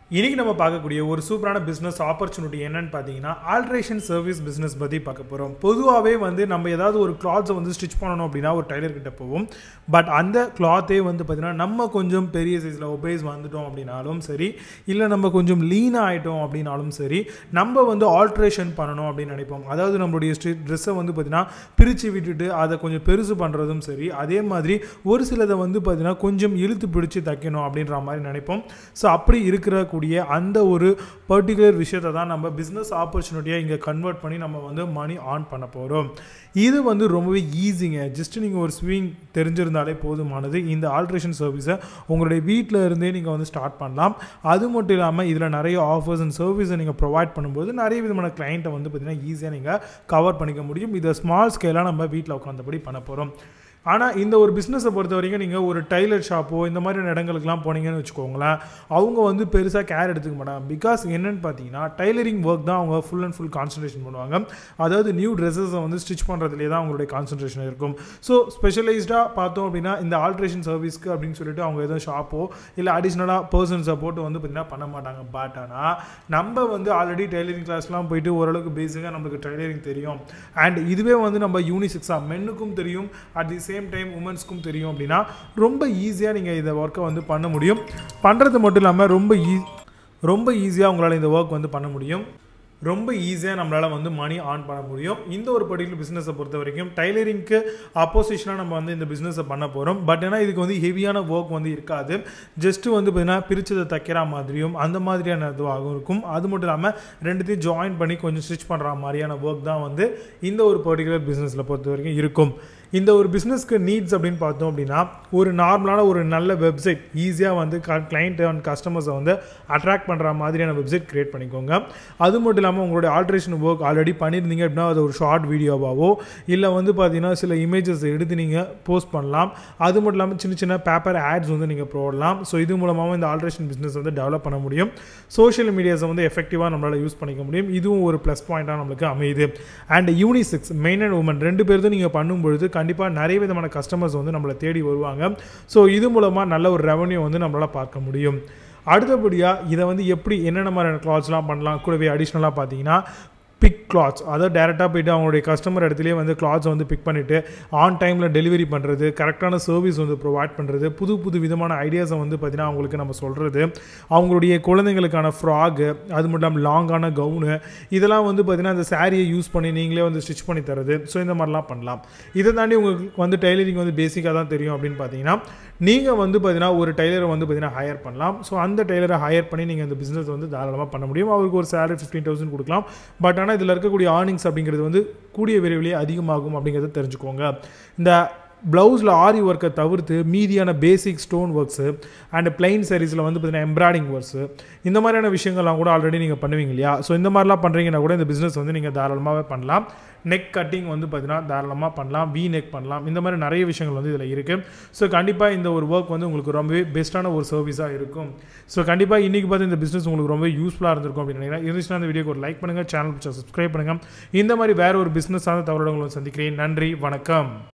இன்றைக்கி நம்ம பார்க்கக்கூடிய ஒரு சூப்பரான பிஸ்னஸ் ஆப்பர்ச்சுனிட்டி என்னன்னு பார்த்தீங்கன்னா ஆல்ட்ரேஷன் சர்வீஸ் பிஸ்னஸ் பற்றி பார்க்க போகிறோம் பொதுவாகவே வந்து நம்ம ஏதாவது ஒரு கிளாத்ஸை வந்து ஸ்டிச் பண்ணணும் அப்படின்னா ஒரு டைலர் கிட்ட போவோம் பட் அந்த கிளாத்தே வந்து பார்த்திங்கன்னா நம்ம கொஞ்சம் பெரிய சைஸில் ஒபேஸ் வந்துட்டோம் அப்படின்னாலும் சரி இல்லை நம்ம கொஞ்சம் லீனாக ஆகிட்டோம் அப்படின்னாலும் சரி நம்ம வந்து ஆல்ட்ரேஷன் பண்ணணும் அப்படின்னு நினைப்போம் அதாவது நம்மளுடைய ஸ்ட்ரீட் ட்ரெஸ்ஸை வந்து பார்த்திங்கன்னா பிரித்து விட்டுட்டு அதை கொஞ்சம் பெருசு பண்ணுறதும் சரி அதே மாதிரி ஒரு சிலதை வந்து பார்த்திங்கன்னா கொஞ்சம் இழுத்து பிடிச்சி தைக்கணும் அப்படின்ற மாதிரி நினைப்போம் ஸோ அப்படி இருக்கிற கூடிய அந்த ஒரு பர்டிகுலர் விஷயத்தை தான் நம்ம பிஸ்னஸ் ஆப்பர்ச்சுனிட்டியாக இங்கே கன்வெர்ட் பண்ணி நம்ம வந்து மணி ஆன் பண்ண போகிறோம் இது வந்து ரொம்பவே ஈஸிங்க ஜஸ்ட் நீங்கள் ஒரு ஸ்விங் தெரிஞ்சிருந்தாலே போதுமானது இந்த ஆல்ட்ரேஷன் சர்வீஸை உங்களுடைய வீட்டில் இருந்தே நீங்கள் வந்து ஸ்டார்ட் பண்ணலாம் அது மட்டும் இல்லாமல் இதில் நிறைய ஆஃபர்ஸ் அண்ட் சர்வீஸை நீங்கள் ப்ரொவைட் பண்ணும்போது நிறைய விதமான கிளைண்ட்டை வந்து பார்த்திங்கன்னா ஈஸியாக நீங்கள் கவர் பண்ணிக்க முடியும் இதை ஸ்மால் ஸ்கேலாக நம்ம வீட்டில் உட்காந்தபடி பண்ண போகிறோம் ஆனால் இந்த ஒரு பிஸ்னஸை பொறுத்த வரைக்கும் நீங்கள் ஒரு டைலர் ஷாப்போ இந்த மாதிரியான இடங்களுக்குலாம் போனீங்கன்னு வச்சுக்கோங்களேன் அவங்க வந்து பெருசாக கேர் எடுத்துக்க மாட்டாங்க பிகாஸ் என்னென்னு பார்த்தீங்கன்னா டைலரிங் ஒர்க் தான் அவங்க ஃபுல் அண்ட் ஃபுல் கான்சன்ட்ரேஷன் பண்ணுவாங்க அதாவது நியூ ட்ரெஸ்ஸஸை வந்து ஸ்டிச் பண்ணுறதுலே தான் அவங்களுடைய கான்சன்ட்ரேஷன் இருக்கும் ஸோ ஸ்பெஷலைஸ்டாக பார்த்தோம் அப்படின்னா இந்த ஆல்ட்ரேஷன் சர்வீஸ்க்கு அப்படின்னு சொல்லிட்டு அவங்க எதுவும் ஷாப்போ இல்லை அடிஷ்னலாக பர்சன்ஸை போட்டு வந்து பார்த்திங்கன்னா பண்ண மாட்டாங்க பட் ஆனால் நம்ம வந்து ஆல்ரெடி டைலரிங் கிளாஸ்லாம் போயிட்டு ஓரளவுக்கு பேசிக்காக நம்மளுக்கு டைலரிங் தெரியும் அண்ட் இதுவே வந்து நம்ம யூனிசெக்ஸாக மென்னுக்கும் தெரியும் அட் தி சேம் டைம் உமன்ஸ்க்கும் தெரியும் அப்படின்னா ரொம்ப ஈஸியாக நீங்கள் இந்த ஒர்க்கை வந்து பண்ண முடியும் பண்ணுறது மட்டும் இல்லாமல் ரொம்ப ஈ ரொம்ப ஈஸியாக உங்களால் இந்த ஒர்க் வந்து பண்ண முடியும் ரொம்ப ஈஸியாக நம்மளால் வந்து மணி ஆன் பண்ண முடியும் இந்த ஒரு பர்டிகுலர் பிஸ்னஸை பொறுத்த வரைக்கும் டைலரிங்க்கு அப்போசிஷனாக நம்ம வந்து இந்த பிஸ்னஸை பண்ண போகிறோம் பட் ஏன்னா இதுக்கு வந்து ஹெவியான ஒர்க் வந்து இருக்காது ஜஸ்ட்டு வந்து பார்த்தீங்கன்னா பிரிச்சதை தைக்கிற மாதிரியும் அந்த மாதிரியான இதுவாகவும் இருக்கும் அது மட்டும் இல்லாமல் ரெண்டுத்தையும் ஜாயின் பண்ணி கொஞ்சம் ஸ்டிச் பண்ணுற மாதிரியான ஒர்க் தான் வந்து இந்த ஒரு பர்டிகுலர் பிஸ்னஸில் பொறுத்த வரைக்கும் இருக்கும் இந்த ஒரு பிஸ்னஸ்க்கு நீட்ஸ் அப்படின்னு பார்த்தோம் அப்படின்னா ஒரு நார்மலான ஒரு நல்ல வெப்சைட் ஈஸியாக வந்து கிளைண்ட் அண்ட் கஸ்டமர்ஸை வந்து அட்ராக்ட் பண்ணுற மாதிரியான வெப்சைட் க்ரியேட் பண்ணிக்கோங்க அது மட்டும் இல்லாமல் உங்களுடைய ஆல்ட்ரேஷன் ஒர்க் ஆல்ரெடி பண்ணியிருந்தீங்க அப்படின்னா அது ஒரு ஷார்ட் வீடியோவாவோ இல்லை வந்து பார்த்தீங்கன்னா சில இமேஜஸ் எடுத்து நீங்கள் போஸ்ட் பண்ணலாம் அது மட்டும் இல்லாமல் சின்ன சின்ன பேப்பர் ஆட்ஸ் வந்து நீங்கள் போடலாம் ஸோ இது மூலமாகவும் இந்த ஆல்ட்ரேஷன் பிஸ்னஸ் வந்து டெவலப் பண்ண முடியும் சோஷியல் மீடியாஸை வந்து எஃபெக்டிவாக நம்மளால் யூஸ் பண்ணிக்க முடியும் இதுவும் ஒரு ப்ளஸ் பாயிண்ட்டாக நம்மளுக்கு அமையுது and unisex men and women ரெண்டு பேர் தான் நீங்கள் பண்ணும்பொழுது கண்டிப்பாக நிறைய விதமான கஸ்டமர்ஸ் வந்து நம்மளை தேடி வருவாங்க ஸோ இது மூலமாக நல்ல ஒரு ரெவன்யூ வந்து நம்மளால் பார்க்க முடியும் அடுத்தபடியாக இதை வந்து எப்படி என்னென்ன மாதிரியான கிளாத்ஸ்லாம் பண்ணலாம் கூடவே அடிஷ்னலாக பார்த்தீங்கன்னா பிக் கிளாத்ஸ் அதாவது டேரெக்டாக போயிட்டு அவங்களுடைய கஸ்டமர் இடத்துலேயே வந்து கிளாத்ஸை வந்து பிக் பண்ணிவிட்டு ஆன் டைமில் டெலிவரி பண்ணுறது கரெக்டான சர்வீஸ் வந்து ப்ரொவைட் பண்ணுறது புது புது விதமான ஐடியாஸை வந்து பார்த்திங்கன்னா அவங்களுக்கு நம்ம சொல்கிறது அவங்களுடைய குழந்தைங்களுக்கான ஃப்ராகு அது மட்டும் இல்லாமல் லாங்கான கவுனு இதெல்லாம் வந்து பார்த்திங்கன்னா அந்த சாரியை யூஸ் பண்ணி நீங்களே வந்து ஸ்டிச் பண்ணி தரது ஸோ இந்த மாதிரிலாம் பண்ணலாம் இதை தாண்டி உங்களுக்கு வந்து டெய்லரிங் வந்து பேசிக்காக தான் தெரியும் அப்படின்னு பார்த்தீங்கன்னா நீங்கள் வந்து பார்த்தீங்கன்னா ஒரு டெய்லரை வந்து பார்த்தீங்கன்னா ஹையர் பண்ணலாம் ஸோ அந்த டெய்லரை ஹையர் பண்ணி நீங்கள் அந்த பிஸ்னஸ் வந்து தாராளமாக பண்ண முடியும் அவருக்கு ஒரு சேலரி ஃபிஃப்டீன் தௌசண்ட் கொடுக்கலாம் பட் ஆனால் இதில் இருக்கக்கூடிய ஆர்னிங்ஸ் அப்படிங்கிறது வந்து கூடிய விரைவிலே அதிகமாகும் அப்படிங்கிறத தெரிஞ்சுக்கோங்க இந்த ப்ளவுஸில் ஆரி ஒர்க்கை தவிர்த்து மீதியான basic stone works and plain சாரீஸில் வந்து பார்த்தீங்கன்னா எம்ப்ராய்டிங் ஒர்க்ஸு இந்த மாதிரியான விஷயங்கள்லாம் கூட ஆல்ரெடி நீங்கள் பண்ணுவீங்க இல்லையா ஸோ இந்த மாதிரிலாம் பண்ணுறீங்கன்னா கூட இந்த பிஸ்னஸ் வந்து நீங்கள் தாராளமாகவே பண்ணலாம் நெக் கட்டிங் வந்து பார்த்தீங்கன்னா தாராளமாக பண்ணலாம் வி நெக் பண்ணலாம் இந்த மாதிரி நிறைய விஷயங்கள் வந்து இதில் இருக்குது ஸோ கண்டிப்பாக இந்த ஒரு ஒர்க் வந்து உங்களுக்கு ரொம்பவே பெஸ்ட்டான ஒரு சர்வீஸாக இருக்கும் ஸோ கண்டிப்பாக இன்றைக்கி பார்த்து இந்த பிஸ்னஸ் உங்களுக்கு ரொம்ப யூஸ்ஃபுல்லாக இருந்திருக்கும் அப்படின்னு நினைக்கிறேன் இருந்துச்சுன்னா இந்த வீடியோக்கு ஒரு லைக் பண்ணுங்கள் சேனல் பிடிச்சா சப்ஸ்கிரைப் பண்ணுங்கள் இந்த மாதிரி வேறு ஒரு பிஸ்னஸான தவறுடன் உங்களை சந்திக்கிறேன் நன்றி வணக்கம்